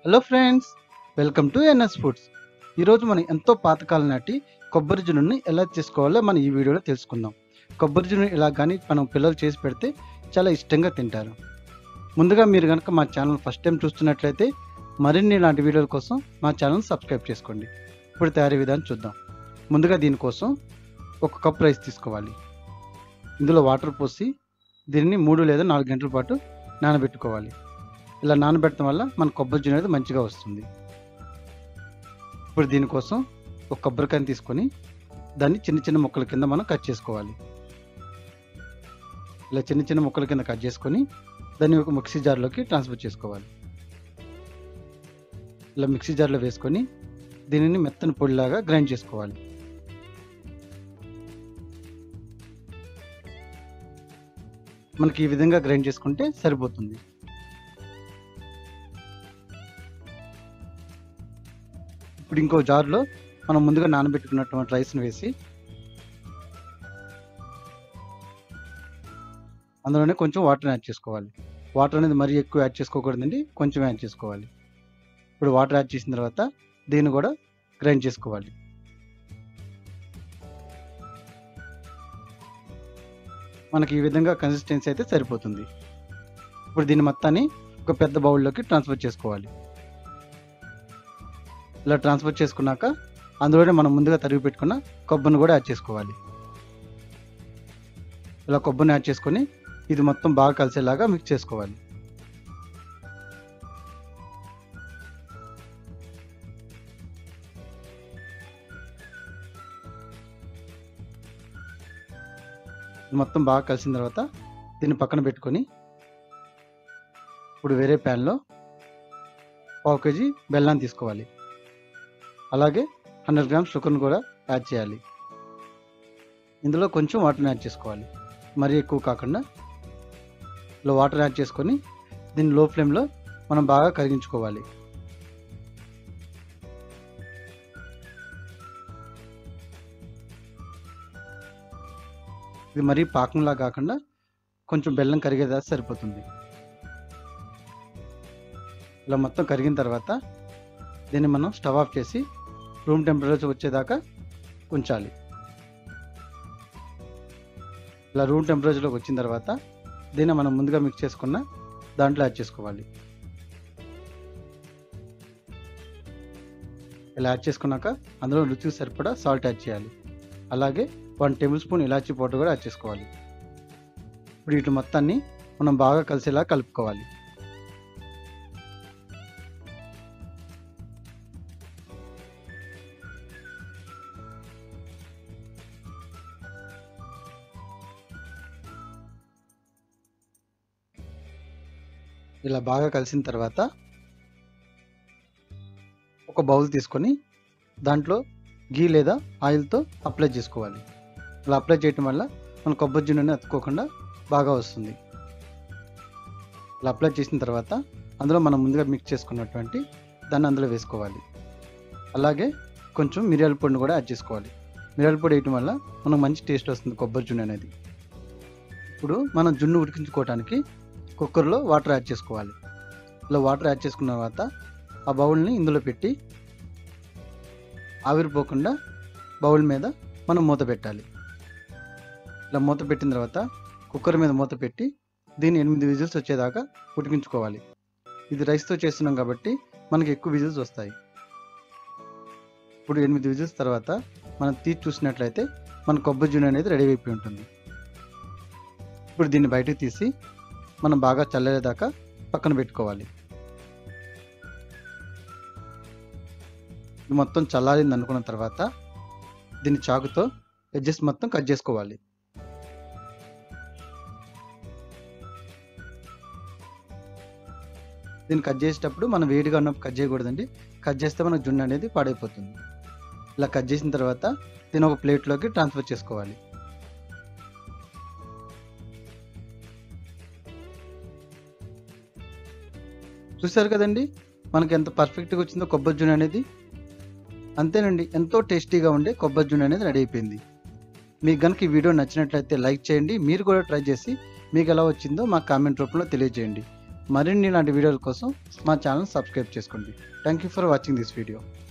hello friends welcome to NS foods ఈరోజు మనం ఎంతో పాతకాలం నాటి కొబ్బరి జున్నుని ఎలా చేసుకోవాలో మనం ఈ వీడియోలో తెలుసుకుందాం కొబ్బరి జున్ను ఇలా కానీ మనం పిల్లలు చేసి పెడితే చాలా ఇష్టంగా తింటారు ముందుగా మీరు కనుక మా ఛానల్ ఫస్ట్ టైం చూస్తున్నట్లయితే మరిన్ని ఇలాంటి వీడియోల కోసం మా ఛానల్ సబ్స్క్రైబ్ చేసుకోండి ఇప్పుడు తయారీ విధానం చూద్దాం ముందుగా దీనికోసం ఒక కప్ రైస్ తీసుకోవాలి ఇందులో వాటర్ పోసి దీన్ని మూడు లేదా నాలుగు గంటల పాటు నానబెట్టుకోవాలి ఇలా నానబెట్టడం వల్ల మన కొబ్బరి జున్ను అనేది మంచిగా వస్తుంది ఇప్పుడు దీనికోసం ఒక కొబ్బరికాయని తీసుకొని దాన్ని చిన్న చిన్న ముక్కల కింద మనం కట్ చేసుకోవాలి ఇలా చిన్న చిన్న ముక్కల కింద కట్ చేసుకొని దాన్ని ఒక మిక్సీ జార్లోకి ట్రాన్స్ఫర్ చేసుకోవాలి ఇలా మిక్సీ జార్లో వేసుకొని దీనిని మెత్తని పొడిలాగా గ్రైండ్ చేసుకోవాలి మనకి ఈ విధంగా గ్రైండ్ చేసుకుంటే సరిపోతుంది ఇప్పుడు ఇంకో జార్లో మనం ముందుగా నానబెట్టుకున్నటువంటి రైస్ని వేసి అందులోనే కొంచెం వాటర్ యాడ్ చేసుకోవాలి వాటర్ అనేది మరీ ఎక్కువ యాడ్ చేసుకోకూడదండి కొంచెం యాడ్ చేసుకోవాలి ఇప్పుడు వాటర్ యాడ్ చేసిన తర్వాత దీన్ని కూడా గ్రైండ్ చేసుకోవాలి మనకి ఈ విధంగా కన్సిస్టెన్సీ అయితే సరిపోతుంది ఇప్పుడు దీన్ని మొత్తాన్ని ఒక పెద్ద బౌల్లోకి ట్రాన్స్ఫర్ చేసుకోవాలి ఇలా ట్రాన్స్ఫర్ చేసుకున్నాక అందులోనే మనం ముందుగా తరిగి పెట్టుకున్న కొబ్బరిని కూడా యాడ్ చేసుకోవాలి ఇలా కొబ్బరిని యాడ్ చేసుకొని ఇది మొత్తం బాగా కలిసేలాగా మిక్స్ చేసుకోవాలి ఇది మొత్తం బాగా కలిసిన తర్వాత దీన్ని పక్కన పెట్టుకొని ఇప్పుడు వేరే ప్యాన్లో పావు కేజీ బెల్లాన్ని తీసుకోవాలి అలాగే హండ్రెడ్ గ్రామ్స్ షుగర్ని కూడా యాడ్ చేయాలి ఇందులో కొంచెం వాటర్ని యాడ్ చేసుకోవాలి మరీ ఎక్కువ కాకుండా ఇలా వాటర్ యాడ్ చేసుకొని దీన్ని లో ఫ్లేమ్లో మనం బాగా కరిగించుకోవాలి ఇది మరీ పాకంలా కాకుండా కొంచెం బెల్లం కరిగేదా సరిపోతుంది ఇలా మొత్తం కరిగిన తర్వాత దీన్ని మనం స్టవ్ ఆఫ్ చేసి రూమ్ టెంపరేచర్ వచ్చేదాకా ఉంచాలి ఇలా రూమ్ టెంపరేచర్లోకి వచ్చిన తర్వాత దీన్ని మనం ముందుగా మిక్స్ చేసుకున్న దాంట్లో యాడ్ చేసుకోవాలి ఇలా యాడ్ చేసుకున్నాక అందులో రుచికి సరిపడా సాల్ట్ యాడ్ చేయాలి అలాగే one tablespoon elaichi powder కూడా యాడ్ చేసుకోవాలి ఇప్పుడు వీటి మొత్తాన్ని మనం బాగా కలిసేలా కలుపుకోవాలి ఇలా బాగా కలిసిన తర్వాత ఒక బౌల్ తీసుకొని దాంట్లో గీ లేదా ఆయిల్తో అప్లై చేసుకోవాలి ఇలా అప్లై చేయటం వల్ల మన కొబ్బరి జున్నుని అతుక్కోకుండా బాగా వస్తుంది ఇలా అప్లై చేసిన తర్వాత అందులో మనం ముందుగా మిక్స్ చేసుకున్నటువంటి దాన్ని అందులో వేసుకోవాలి అలాగే కొంచెం మిరియాల పొడిని కూడా యాడ్ చేసుకోవాలి మిరియాల పొడి వేయటం వల్ల మనకు మంచి టేస్ట్ వస్తుంది కొబ్బరి జున్ను అనేది ఇప్పుడు మనం జున్ను ఉడికించుకోవడానికి కుక్కర్లో వాటర్ యాడ్ చేసుకోవాలి ఇలా వాటర్ యాడ్ చేసుకున్న తర్వాత ఆ బౌల్ని ఇందులో పెట్టి ఆవిరిపోకుండా బౌల్ మీద మనం మూత పెట్టాలి ఇలా మూత పెట్టిన తర్వాత కుక్కర్ మీద మూత పెట్టి దీన్ని ఎనిమిది విజిల్స్ వచ్చేదాకా ఉడికించుకోవాలి ఇది రైస్తో చేస్తున్నాం కాబట్టి మనకి ఎక్కువ విజిల్స్ వస్తాయి ఇప్పుడు ఎనిమిది విజిల్స్ తర్వాత మనం తీసి చూసినట్లయితే మన కొబ్బరి జున్ను అనేది రెడీ అయిపోయి ఉంటుంది ఇప్పుడు దీన్ని బయటకు తీసి మనం బాగా చల్లేదాకా పక్కన పెట్టుకోవాలి ఇది మొత్తం చల్లారింది అనుకున్న తర్వాత దీన్ని చాకుతో ఎడ్జెస్ మొత్తం కట్ చేసుకోవాలి దీన్ని కట్ చేసేటప్పుడు మనం వేడిగా ఉన్నప్పుడు కట్ చేయకూడదండి కట్ చేస్తే మనకు జున్ను అనేది పాడైపోతుంది ఇలా కట్ చేసిన తర్వాత దీన్ని ఒక ప్లేట్లోకి ట్రాన్స్ఫర్ చేసుకోవాలి చూసారు కదండి మనకి ఎంత పర్ఫెక్ట్గా వచ్చిందో కొబ్బరి జున్ను అనేది అంతేనండి ఎంతో టేస్టీగా ఉండే కొబ్బరి జున్ను అనేది రెడీ అయిపోయింది మీకు కనుక ఈ వీడియో నచ్చినట్లయితే లైక్ చేయండి మీరు కూడా ట్రై చేసి మీకు ఎలా వచ్చిందో మా కామెంట్ రూపంలో తెలియజేయండి మరిన్ని ఇలాంటి వీడియోల కోసం మా ఛానల్ సబ్స్క్రైబ్ చేసుకోండి thank you for watching this video